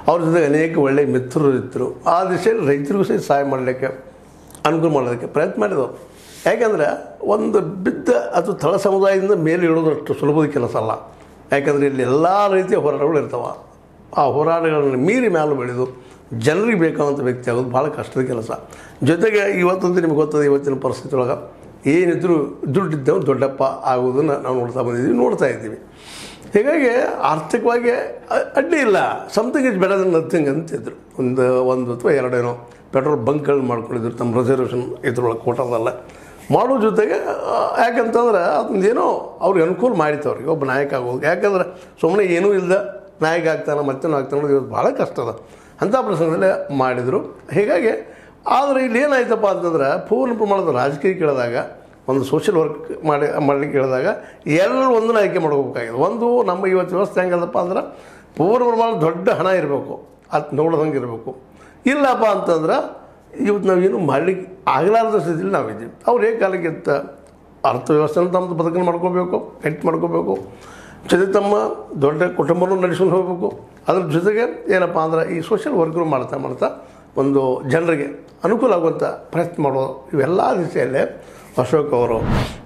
ಅವ್ರ ಜೊತೆ ಅನೇಕ ಒಳ್ಳೆಯ ಮಿತ್ರರು ಇದ್ದರು ಆ ದಿಶೆಯಲ್ಲಿ ರೈತರಿಗೂ ಸಹ ಸಹಾಯ ಮಾಡಲಿಕ್ಕೆ ಅನುಕೂಲ ಮಾಡೋದಕ್ಕೆ ಪ್ರಯತ್ನ ಮಾಡಿದವರು ಯಾಕಂದರೆ ಒಂದು ಬಿದ್ದ ಅಥವಾ ತಳ ಸಮುದಾಯದಿಂದ ಮೇಲೆ ಇಳೋದಷ್ಟು ಸುಲಭದ ಕೆಲಸ ಅಲ್ಲ ಯಾಕಂದರೆ ಇಲ್ಲಿ ಎಲ್ಲ ರೀತಿಯ ಹೋರಾಟಗಳು ಇರ್ತಾವೆ ಆ ಹೋರಾಟಗಳನ್ನು ಮೀರಿ ಮೇಲೆ ಬೆಳೆದು ಜನರಿಗೆ ಬೇಕಾದಂಥ ವ್ಯಕ್ತಿ ಆಗೋದು ಭಾಳ ಕಷ್ಟದ ಕೆಲಸ ಜೊತೆಗೆ ಇವತ್ತಂತೂ ನಿಮ್ಗೆ ಗೊತ್ತದೆ ಇವತ್ತಿನ ಪರಿಸ್ಥಿತಿ ಒಳಗೆ ಏನಿದ್ರು ದುಡ್ಡಿದ್ದವು ದೊಡ್ಡಪ್ಪ ಆಗೋದನ್ನು ನಾವು ನೋಡ್ತಾ ಬಂದಿದ್ದೀವಿ ನೋಡ್ತಾ ಇದ್ದೀವಿ ಹೀಗಾಗಿ ಆರ್ಥಿಕವಾಗಿ ಅ- ಅಡ್ಡಿ ಇಲ್ಲ something is better than nothing ಅಂತಿದ್ರು ಒಂದು ಒಂದು ಅಥವಾ ಎರಡೇನೋ ಪೆಟ್ರೋಲ್ ಬಂಕ್ಗಳು ಮಾಡ್ಕೊಂಡಿದ್ರು ತಮ್ಮ ರಿಸರ್ವೇಷನ್ ಇದ್ರೊಳಗೆ ಕೋಟದಲ್ಲ ಮಾಡೋ ಜೊತೆಗೆ ಆ, ಯಾಕಂತಂದ್ರೆ ಅದೊಂದೇನೋ ಅವ್ರಿಗೆ ಅನುಕೂಲ ಮಾಡಿತ್ತು ಅವ್ರಿಗೆ ಒಬ್ಬ ನಾಯಕ ಆಗೋದು ಯಾಕಂದ್ರೆ ಸುಮ್ಮನೆ ಏನೂ ಇಲ್ಲದ ನಾಯಕ ಆಗ್ತಾನೆ ಮತ್ತೇನೋ ಆಗ್ತಾನೆ ಅನ್ನೋದು ಇವತ್ತು ಭಾಳ ಕಷ್ಟ ಅದ ಅಂಥ ಪ್ರಸಂಗದಲ್ಲೇ ಮಾಡಿದರು ಹೀಗಾಗಿ ಆದರೆ ಇಲ್ಲಿ ಏನಾಯ್ತಪ್ಪ ಅಂತಂದ್ರೆ ಪೂರ್ಣ ಪ್ರಮಾಣದ ರಾಜಕೀಯ ಕೇಳಿದಾಗ ಒಂದು ಸೋಷಿಯಲ್ ವರ್ಕ್ ಮಾಡಿ ಮಾಡಲಿಕ್ಕೆ ಹೇಳಿದಾಗ ಎಲ್ಲರೂ ಒಂದನ್ನ ಆಯ್ಕೆ ಮಾಡ್ಕೋಬೇಕಾಗಿದೆ ಒಂದು ನಮ್ಮ ಇವತ್ತು ವ್ಯವಸ್ಥೆ ಹೆಂಗದಪ್ಪ ಅಂದ್ರೆ ಪೂರ್ಣ ಪ್ರಮಾಣ ದೊಡ್ಡ ಹಣ ಇರಬೇಕು ಅದು ನೋಡ್ದಂಗೆ ಇರಬೇಕು ಇಲ್ಲಪ್ಪ ಅಂತಂದ್ರೆ ಇವತ್ತು ನಾವೇನು ಮಾಡಲಿಕ್ಕೆ ಆಗಲಾರದ ಸ್ಥಿತಿಲಿ ನಾವಿದ್ದೀವಿ ಅವ್ರು ಹೇಗೆ ಕಾಲಕ್ಕೆ ಇತ್ತ ಅರ್ಥವ್ಯವಸ್ಥೆನ ತಮ್ಮದು ಬದುಕನ್ನು ಮಾಡ್ಕೋಬೇಕು ಗಟ್ಟಿ ಮಾಡ್ಕೋಬೇಕು ಜೊತೆ ತಮ್ಮ ದೊಡ್ಡ ಕುಟುಂಬನೂ ನಡೆಸ್ಕೊಂಡು ಹೋಗಬೇಕು ಅದ್ರ ಜೊತೆಗೆ ಏನಪ್ಪ ಅಂದ್ರೆ ಈ ಸೋಷಿಯಲ್ ವರ್ಕ್ರು ಮಾಡ್ತಾ ಮಾಡ್ತಾ ಒಂದು ಜನರಿಗೆ ಅನುಕೂಲ ಆಗುವಂಥ ಪ್ರಯತ್ನ ಮಾಡೋದು ಇವೆಲ್ಲ ದಿಸೆಯಲ್ಲೇ ಅಶೋಕ್ ಅವರು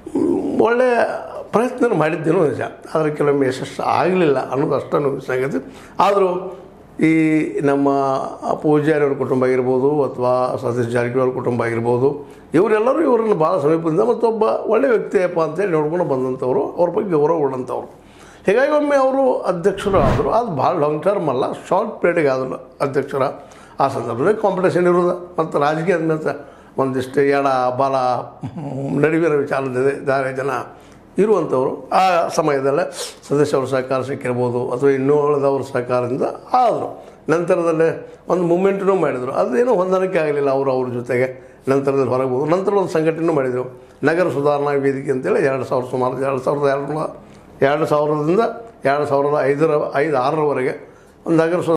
ಮ್, ಒಳ್ಳೆಯ ಪ್ರಯತ್ನ ಮಾಡಿದ್ದೇನೋ ನಿಜ ಆದರೆ ಕೆಲವೊಮ್ಮೆ ಯಶಸ್ಸು ಆಗಲಿಲ್ಲ ಅನ್ನೋದು ಅಷ್ಟನ್ನು ಸಂಗತಿ ಆದರೂ ಈ ನಮ್ಮ ಪೂಜಾರಿಯವ್ರ ಕುಟುಂಬ ಆಗಿರ್ಬೋದು ಅಥವಾ ಸತೀಶ್ ಜಾರಕಿಹೊಳಿ ಕುಟುಂಬ ಆಗಿರ್ಬೋದು ಇವರೆಲ್ಲರೂ ಇವರನ್ನು ಭಾಳ ಸಮೀಪದಿಂದ ಮತ್ತೊಬ್ಬ ಒಳ್ಳೆ ವ್ಯಕ್ತಿಯಪ್ಪ ಅಂತೇಳಿ ನೋಡ್ಕೊಂಡು ಬಂದಂಥವ್ರು ಅವ್ರ ಬಗ್ಗೆ ಗೌರವ ಉಳ್ಳಂಥವ್ರು ಹೀಗಾಗಿ ಒಮ್ಮೆ ಅವರು ಅಧ್ಯಕ್ಷರು ಆದರು ಅದು ಭಾಳ ಲಾಂಗ್ ಟರ್ಮ್ ಅಲ್ಲ ಶಾರ್ಟ್ ಪೀರಿಯಡ್ಗೆ ಆದರು ಅಧ್ಯಕ್ಷರ ಆ ಸಂದರ್ಭದಲ್ಲಿ ಕಾಂಪಿಟೇಷನ್ ಇರೋದು ಮತ್ತು ರಾಜಕೀಯ ಅಂದ್ಮೇಲೆ ಒಂದಿಷ್ಟು ಎಡ ಬಲ ನಡುವಿನ ವಿಚಾರದಲ್ಲಿ ದಾರಿ ಜನ ಇರುವಂಥವ್ರು ಆ ಸಮಯದಲ್ಲೇ ಸದಸ್ಯರ ಸಹಕಾರ ಸಿಕ್ಕಿರ್ಬೋದು ಅಥವಾ ಇನ್ನೂ ಉಳಿದವ್ರ ಸಹಕಾರದಿಂದ ಆದರು ನಂತರದಲ್ಲೇ ಒಂದು ಮೂಮೆಂಟನ್ನು ಮಾಡಿದರು ಅದೇನೋ ಹೊಂದಾಣಿಕೆ ಆಗಲಿಲ್ಲ ಅವರು ಅವ್ರ ಜೊತೆಗೆ ನಂತರದಲ್ಲಿ ಹೊರಗೆ ಹೋದ್ರು ನಂತರ ಒಂದು ಸಂಘಟನೆ ಮಾಡಿದರು ನಗರ ಸುಧಾರಣಾ ವೇದಿಕೆ ಅಂತೇಳಿ ಎರಡು ಸಾವಿರ ಸುಮಾರು ಎರಡು ಸಾವಿರದ ಎರಡು ಎರಡು ಸಾವಿರದಿಂದ ಎರಡು ಸಾವಿರದ ಐದರ ಐದು ಆರರವರೆಗೆ ಒಂದು ನಗರ ಸು